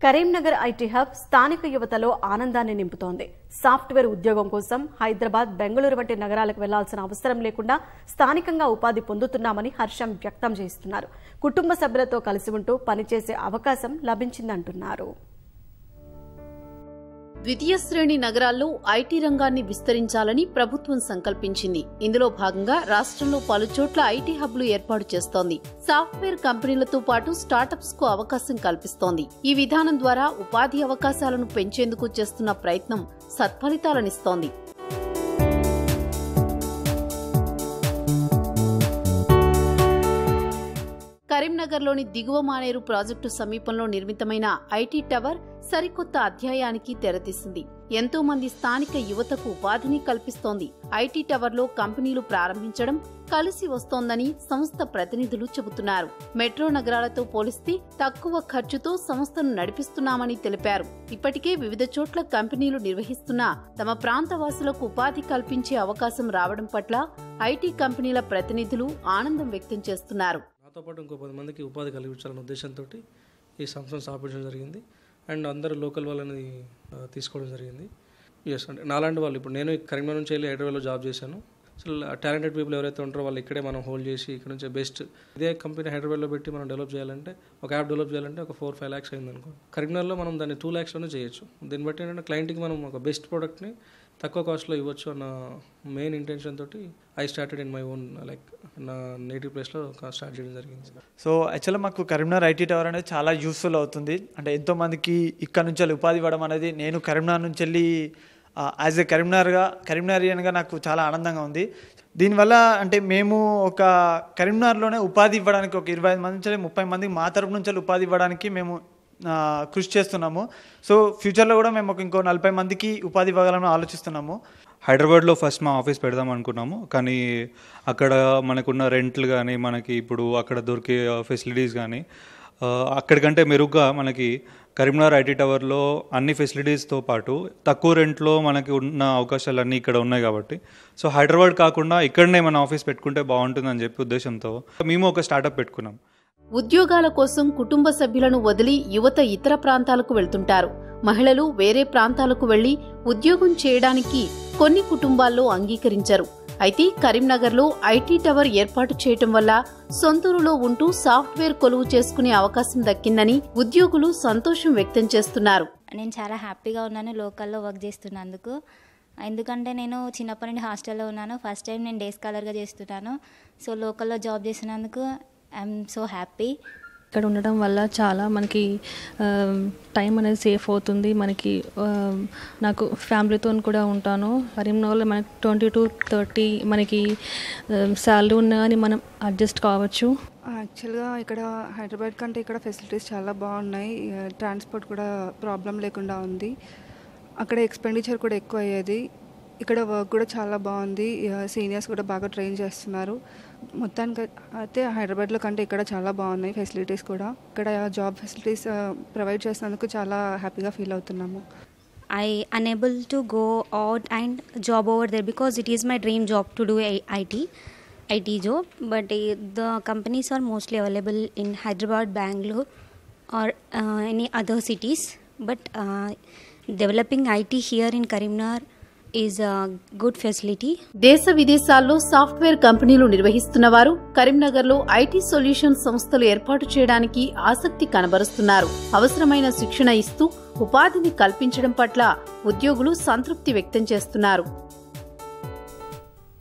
Karimnagar IT hub స్థానిక యువతలో ఆనందాన్ని నింపుతోంది సాఫ్ట్వేర్ ఉద్యోగం కోసం హైదరాబాద్ బెంగళూరు వంటి నగరాలకు వెళ్లాల్సిన అవసరం లేకుండా స్థానికంగా ఉపాధి పొందుతున్నామని హర్షం వ్యక్తం చేస్తున్నారు కుటుంబ సభ్యులతో కలిసి ఉంటూ పనిచేసే అవకాశం లభించిందంటున్నారు ద్వితీయ శ్రేణి నగరాల్లో ఐటీ రంగాన్ని విస్తరించాలని ప్రభుత్వం సంకల్పించింది ఇందులో భాగంగా రాష్ట్రంలో పలు చోట్ల ఐటీ హబ్లు ఏర్పాటు చేస్తోంది సాఫ్ట్వేర్ కంపెనీలతో పాటు స్టార్టప్స్ కు అవకాశం కల్పిస్తోంది ఈ విధానం ద్వారా ఉపాధి అవకాశాలను పెంచేందుకు చేస్తున్న ప్రయత్నం సత్ఫలితాలనిస్తోంది కరీంనగర్లోని దిగువ మానేరు ప్రాజెక్టు సమీపంలో నిర్మితమైన ఐటీ టవర్ సరికొత్త అధ్యాయానికి తెరతీసింది ఎంతో మంది స్థానిక యువతకు ఉపాధిని కల్పిస్తోంది ఐటీ టవర్లో కంపెనీలు ప్రారంభించడం కలిసి వస్తోందని సంస్థ ప్రతినిధులు చెబుతున్నారు మెట్రో నగరాలతో పోలిస్తే తక్కువ ఖర్చుతో సంస్థను నడిపిస్తున్నామని తెలిపారు ఇప్పటికే వివిధ చోట్ల కంపెనీలు నిర్వహిస్తున్న తమ ప్రాంత వాసులకు ఉపాధి కల్పించే అవకాశం రావడం పట్ల ఐటీ కంపెనీల ప్రతినిధులు ఆనందం వ్యక్తం చేస్తున్నారు నాతో పాటు ఇంకో పది మందికి ఉపాధి కలిగించాలనే ఉద్దేశంతో ఈ సంస్థను స్థాపించడం జరిగింది అండ్ అందరూ లోకల్ వాళ్ళని ఆ, తీసుకోవడం జరిగింది ఎస్ అంటే నాలాంటి వాళ్ళు ఇప్పుడు నేను కరీంనగర్ నుంచి వెళ్ళి హైదరాబాద్లో జాబ్ చేశాను అసలు టాలెంటెడ్ పీపుల్ ఎవరైతే ఉంటారో వాళ్ళు ఇక్కడే మనం హోల్డ్ చేసి ఇక్కడ నుంచి బెస్ట్ ఇదే కంపెనీ హైదరాబాద్లో పెట్టి మనం డెవలప్ చేయాలంటే ఒక యాప్ డెవలప్ చేయాలంటే ఒక ఫోర్ ఫైవ్ ల్యాక్స్ అయింది అనుకో కరీంనగర్లో మనం దాన్ని టూ ల్యాక్స్లోనే చేయొచ్చు దీన్ని బట్టి ఏంటంటే క్లయింట్కి మనం ఒక బెస్ట్ ప్రోడక్ట్ని తక్కువ కాస్ట్లో ఇవ్వచ్చు అన్న మెయిన్ ఇంటెన్షన్ తోటి I started in my own like నా నేటివ్ ప్లేస్లో స్టార్ట్ చేయడం జరిగింది సో యాక్చువల్గా మాకు కరీంనగర్ ఐటీ టవర్ అనేది చాలా యూస్ఫుల్ అవుతుంది అంటే ఎంతో మందికి ఇక్కడ నుంచి వెళ్ళి ఉపాధి ఇవ్వడం అనేది నేను కరీంనగర్ నుంచి వెళ్ళి యాజ్ ఎ కరీంనగర్గా కరీంనగరియన్గా నాకు చాలా ఆనందంగా ఉంది దీనివల్ల అంటే మేము ఒక కరీంనగర్లోనే ఉపాధి ఇవ్వడానికి ఒక ఇరవై ఐదు మంది నుంచి ముప్పై మందికి మా తరపు నుంచి ఉపాధి ఇవ్వడానికి మేము ఆ, కృషి చేస్తున్నాము సో ఫ్యూచర్లో కూడా మేము ఒక ఇంకో నలభై మందికి ఉపాధి ఇవ్వగలని ఆలోచిస్తున్నాము హైదరాబాద్లో ఫస్ట్ మా ఆఫీస్ పెడదాం అనుకున్నాము కానీ అక్కడ మనకున్న రెంట్లు కానీ మనకి ఇప్పుడు అక్కడ దొరికే ఫెసిలిటీస్ కానీ ఆ, అక్కడికంటే మెరుగ్గా మనకి కరీంనగర్ ఐటీ టవర్లో అన్ని ఫెసిలిటీస్తో పాటు తక్కువ రెంట్లో మనకి ఉన్న అవకాశాలు అన్నీ ఇక్కడ ఉన్నాయి కాబట్టి సో హైదరాబాద్ కాకుండా ఇక్కడనే మన ఆఫీస్ పెట్టుకుంటే బాగుంటుందని చెప్పి ఉద్దేశంతో మేము ఒక స్టార్టప్ పెట్టుకున్నాం ఉద్యోగాల కోసం కుటుంబ సభ్యులను వదిలి యువత ఇతర ప్రాంతాలకు వెళ్తుంటారు మహిళలు వేరే ప్రాంతాలకు వెళ్లి ఉద్యోగం చేయడానికి కొన్ని కుటుంబాల్లో అంగీకరించరు అయితే కరీంనగర్లో ఐటీ టవర్ ఏర్పాటు చేయటం వల్ల సొంతూరులో ఉంటూ సాఫ్ట్వేర్ కొలువు చేసుకునే అవకాశం దక్కిందని ఉద్యోగులు సంతోషం వ్యక్తం చేస్తున్నారు నేను చాలా హ్యాపీగా ఉన్నాను లోకల్లో వర్క్ చేస్తున్నందుకు ఎందుకంటే నేను చిన్నప్పటి నుండి హాస్టల్లో ఉన్నాను ఫస్ట్ టైం నేను డే స్కాలర్గా చేస్తున్నాను సో లోకల్లో జాబ్ చేసినందుకు ఐఎమ్ సో హ్యాపీ ఇక్కడ ఉండడం వల్ల చాలా మనకి ఆ, టైం అనేది సేఫ్ అవుతుంది మనకి ఆ, నాకు ఫ్యామిలీతో కూడా ఉంటాను కరీంనగర్లో మనకి ట్వంటీ టు థర్టీ మనకి శాలరీ ఉన్నా కానీ మనం అడ్జస్ట్ కావచ్చు యాక్చువల్గా ఇక్కడ హైదరాబాద్ కంటే ఇక్కడ ఫెసిలిటీస్ చాలా బాగున్నాయి ట్రాన్స్పోర్ట్ కూడా ప్రాబ్లం లేకుండా ఉంది అక్కడ ఎక్స్పెండిచర్ కూడా ఎక్కువ అయ్యేది ఇక్కడ వర్క్ కూడా చాలా బాగుంది సీనియర్స్ కూడా బాగా ట్రైన్ చేస్తున్నారు మొత్తానికి అయితే హైదరాబాద్లో కంటే ఇక్కడ చాలా బాగున్నాయి ఫెసిలిటీస్ కూడా ఇక్కడ జాబ్ ఫెసిలిటీస్ ప్రొవైడ్ చేసినందుకు చాలా హ్యాపీగా ఫీల్ అవుతున్నాము I unable to go out and job over there because it is my dream job to do a- IT IT job but uh, the companies are mostly available in Hyderabad Bangalore or uh, any other cities but uh, developing IT here in Karimnagar is a good facility దేశ విదేశాల్లో software కంపెనీలు నిర్వహిస్తున్న వారు కరీంనగర్లో IT solution సంస్థలు ఏర్పాటు చేయడానికి ఆసక్తి కనబరుస్తున్నారు అవసరమైన శిక్షణ ఇస్తూ ఉపాధిని కల్పించడం పట్ల ఉద్యోగులు సంతృప్తి వ్యక్తం చేస్తున్నారు